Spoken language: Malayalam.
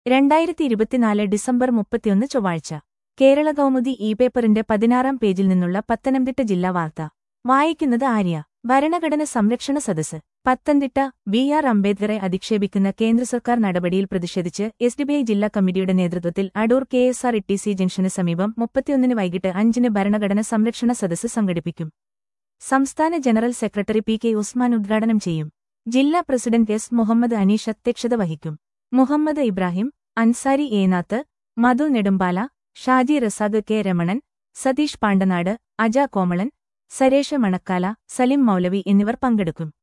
രണ്ടായിരത്തി ഇരുപത്തിനാല് ഡിസംബർ മുപ്പത്തിയൊന്ന് ചൊവ്വാഴ്ച കേരള കൗമുദി ഇ പേപ്പറിന്റെ പതിനാറാം പേജിൽ നിന്നുള്ള പത്തനംതിട്ട ജില്ലാ വാർത്ത വായിക്കുന്നത് ആര്യ ഭരണഘടന സംരക്ഷണ സദസ്സ് പത്തനംതിട്ട ബി ആർ അംബേദ്കറെ അധിക്ഷേപിക്കുന്ന കേന്ദ്ര സർക്കാർ നടപടിയിൽ പ്രതിഷേധിച്ച് എസ് ഡിബിഐ ജില്ലാ കമ്മിറ്റിയുടെ നേതൃത്വത്തിൽ Adoor K S R E C ജംഗ്ഷന് സമീപം മുപ്പത്തിയൊന്നിന് വൈകിട്ട് അഞ്ചിന് ഭരണഘടന സംരക്ഷണ സദസ്സ് സംഘടിപ്പിക്കും സംസ്ഥാന general secretary P K Usman ഉദ്ഘാടനം ചെയ്യും ജില്ലാ പ്രസിഡന്റ് എസ് മുഹമ്മദ് അനീഷ് അധ്യക്ഷത വഹിക്കും മുഹമ്മദ് ഇബ്രാഹിം അൻസാരി ഏനാത്ത് മധു നെടുമ്പാല ഷാജി റസാഖ് കെ രമണൻ സതീഷ് പാണ്ടനാട് അജ കോമളൻ സരേഷ് മണക്കാല സലിം മൗലവി എന്നിവർ പങ്കെടുക്കും